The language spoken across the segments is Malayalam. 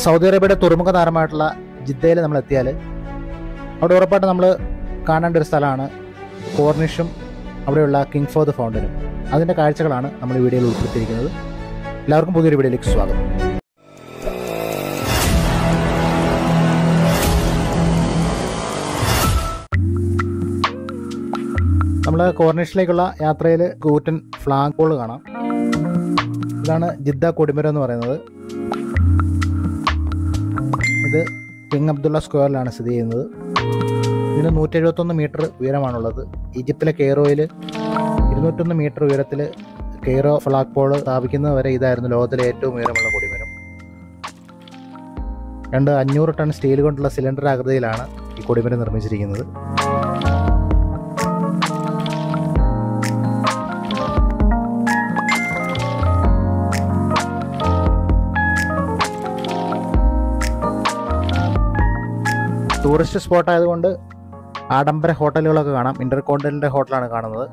സൗദി അറേബ്യയുടെ തുറമുഖ താരമായിട്ടുള്ള ജിദ്ദയിൽ നമ്മൾ എത്തിയാൽ അവിടെ ഉറപ്പായിട്ട് നമ്മൾ കാണേണ്ട ഒരു സ്ഥലമാണ് കോർണിഷും അവിടെയുള്ള കിങ് ഫോർ ദ ഫൗണ്ടനും അതിൻ്റെ കാഴ്ചകളാണ് നമ്മൾ ഈ വീഡിയോയിൽ ഉൾപ്പെടുത്തിയിരിക്കുന്നത് എല്ലാവർക്കും പുതിയൊരു വീഡിയോയിലേക്ക് സ്വാഗതം നമ്മൾ കോർണിഷിലേക്കുള്ള യാത്രയിൽ കൂറ്റൻ ഫ്ലാഗ് പോൾ കാണാം ഇതാണ് ജിദ്ദ കൊടിമരം എന്ന് പറയുന്നത് ഇത് കിങ് അബ്ദുള്ള സ്ക്വയറിലാണ് സ്ഥിതി ചെയ്യുന്നത് ഇതിന് നൂറ്റി എഴുപത്തൊന്ന് മീറ്റർ ഉയരമാണുള്ളത് ഈജിപ്തിലെ കെയ്റോയിൽ ഇരുന്നൂറ്റൊന്ന് മീറ്റർ ഉയരത്തിൽ കെയ്റോ ഫ്ലാഗ് പോൾ സ്ഥാപിക്കുന്നത് വരെ ഇതായിരുന്നു ലോകത്തിലെ ഏറ്റവും ഉയരമുള്ള കൊടിമരം രണ്ട് അഞ്ഞൂറ് ടൺ സ്റ്റീൽ കൊണ്ടുള്ള സിലിണ്ടർ ആകൃതിയിലാണ് ഈ കൊടിമരം നിർമ്മിച്ചിരിക്കുന്നത് ടൂറിസ്റ്റ് സ്പോട്ട് ആയതുകൊണ്ട് ആഡംബര ഹോട്ടലുകളൊക്കെ കാണാം ഇന്റർ കോണ്ടിനെന്റൽ ഹോട്ടലാണ് കാണുന്നത്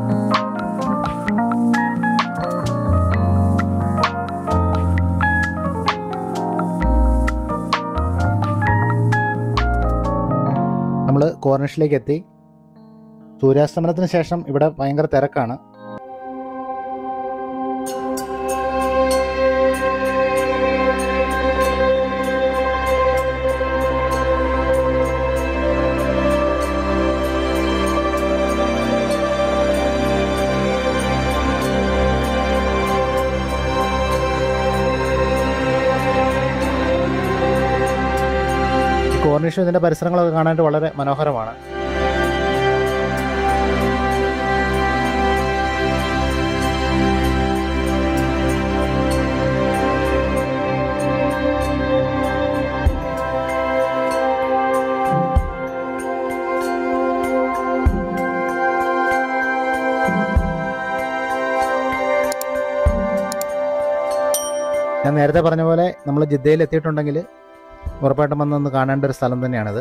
നമ്മൾ കോർണിഷിലേക്ക് എത്തി സൂര്യാസ്തമനത്തിന് ശേഷം ഇവിടെ ഭയങ്കര തിരക്കാണ് ഈ കോർണിഷും ഇതിന്റെ പരിസരങ്ങളൊക്കെ കാണാനായിട്ട് വളരെ മനോഹരമാണ് ഞാൻ നേരത്തെ പറഞ്ഞ പോലെ നമ്മൾ ജിദ്ദയിൽ എത്തിയിട്ടുണ്ടെങ്കിൽ ഉറപ്പായിട്ടും വന്നൊന്ന് കാണേണ്ട ഒരു സ്ഥലം തന്നെയാണിത്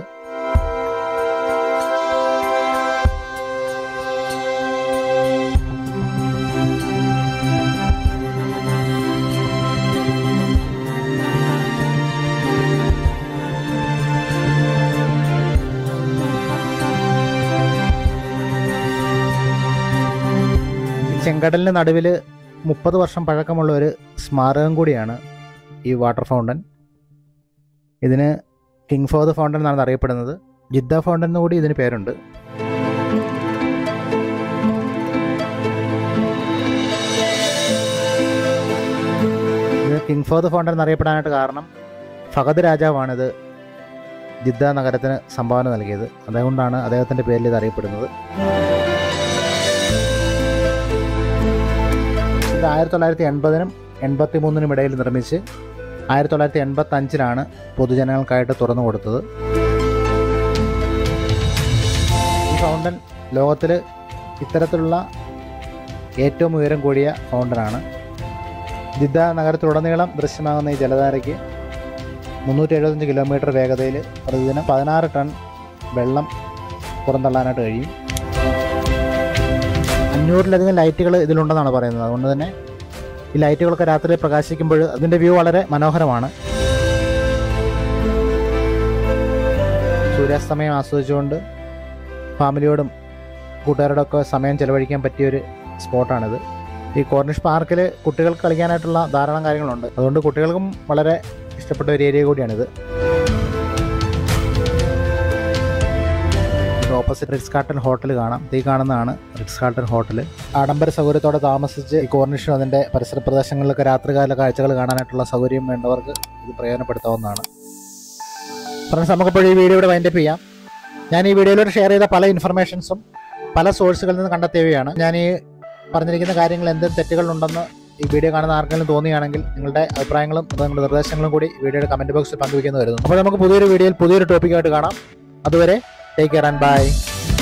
ഈ ചെങ്കടലിന് നടുവിൽ മുപ്പത് വർഷം പഴക്കമുള്ള ഒരു സ്മാരകം കൂടിയാണ് ഈ വാട്ടർ ഫൗണ്ടൻ ഇതിന് കിങ് ഫോർ ദ ഫൗണ്ടൻ എന്നാണ് അറിയപ്പെടുന്നത് ജിദ്ദ ഫൗണ്ടൻ എന്ന് കൂടി ഇതിന് പേരുണ്ട് ഇത് കിങ് ഫോർ ദ ഫൗണ്ടൻ എന്നറിയപ്പെടാനായിട്ട് കാരണം ഫഹദ് രാജാവാണിത് ജിദ്ദ നഗരത്തിന് സംഭാവന നൽകിയത് അതുകൊണ്ടാണ് അദ്ദേഹത്തിൻ്റെ പേരിൽ ഇത് അറിയപ്പെടുന്നത് ഇത് ആയിരത്തി തൊള്ളായിരത്തി എൺപതിനും എൺപത്തി മൂന്നിനും ഇടയിൽ നിർമ്മിച്ച് ആയിരത്തി തൊള്ളായിരത്തി എൺപത്തി അഞ്ചിലാണ് പൊതുജനങ്ങൾക്കായിട്ട് തുറന്നു കൊടുത്തത് ഈ ഫൗണ്ടൻ ലോകത്തിൽ ഇത്തരത്തിലുള്ള ഏറ്റവും ഉയരം കൂടിയ ഫൗണ്ടനാണ് ജിദ്ദ നഗരത്തിലുടനീളം ദൃശ്യമാകുന്ന ഈ ജലധാരയ്ക്ക് മുന്നൂറ്റി എഴുപത്തഞ്ച് കിലോമീറ്റർ വേഗതയിൽ പ്രതിദിനം പതിനാറ് ടൺ വെള്ളം പുറന്തള്ളാനായിട്ട് കഴിയും അഞ്ഞൂറിലധികം ലൈറ്റുകൾ ഇതിലുണ്ടെന്നാണ് പറയുന്നത് അതുകൊണ്ട് തന്നെ ഈ ലൈറ്റുകളൊക്കെ രാത്രി പ്രകാശിക്കുമ്പോൾ അതിൻ്റെ വ്യൂ വളരെ മനോഹരമാണ് സൂര്യാസ്തമയം ആസ്വദിച്ചുകൊണ്ട് ഫാമിലിയോടും കൂട്ടുകാരോടൊക്കെ സമയം ചെലവഴിക്കാൻ പറ്റിയൊരു സ്പോട്ടാണിത് ഈ കോർണിഷ് പാർക്കിൽ കുട്ടികൾക്ക് കളിക്കാനായിട്ടുള്ള ധാരാളം കാര്യങ്ങളുണ്ട് അതുകൊണ്ട് കുട്ടികൾക്കും വളരെ ഇഷ്ടപ്പെട്ട ഒരു ഏരിയ കൂടിയാണിത് ഓപ്പോസിറ്റ് റിറ്റ്സ് കാർട്ടൺ ഹോട്ടൽ കാണാം ഈ കാണുന്നതാണ് റിറ്റ്സ് കാർട്ടൺ ഹോട്ടൽ ആഡംബര സൗകര്യത്തോടെ താമസിച്ച് ഈ കോർണിഷും അതിൻ്റെ പരിസര പ്രദേശങ്ങളിലൊക്കെ രാത്രികാല കാഴ്ചകൾ കാണാനായിട്ടുള്ള സൗകര്യം വേണ്ടവർക്ക് ഇത് പ്രയോജനപ്പെടുത്താവുന്നതാണ് ഫ്രണ്ട്സ് നമുക്കിപ്പോൾ ഈ വീഡിയോ ഇവിടെ വൈൻഡപ്പ് ചെയ്യാം ഞാൻ ഈ വീഡിയോയിലൂടെ ഷെയർ ചെയ്ത പല ഇൻഫർമേഷൻസും പല സോഴ്സുകളിൽ നിന്ന് കണ്ടെത്തിയവയാണ് ഞാൻ ഈ പറഞ്ഞിരിക്കുന്ന കാര്യങ്ങൾ എന്ത് തെറ്റുകളുണ്ടെന്ന് ഈ വീഡിയോ കാണുന്ന ആർക്കെങ്കിലും തോന്നുകയാണെങ്കിൽ നിങ്ങളുടെ അഭിപ്രായങ്ങളും നിങ്ങളുടെ നിർദ്ദേശങ്ങളും കൂടി വീഡിയോയുടെ കമൻറ്റ് ബോക്സിൽ പങ്കുവയ്ക്കുന്നു വരുന്നു അപ്പോൾ നമുക്ക് പുതിയൊരു വീഡിയോയിൽ പുതിയൊരു ടോപ്പിക്കായിട്ട് കാണാം അതുവരെ ടേക്ക് കെയർ ആൻഡ് ബൈ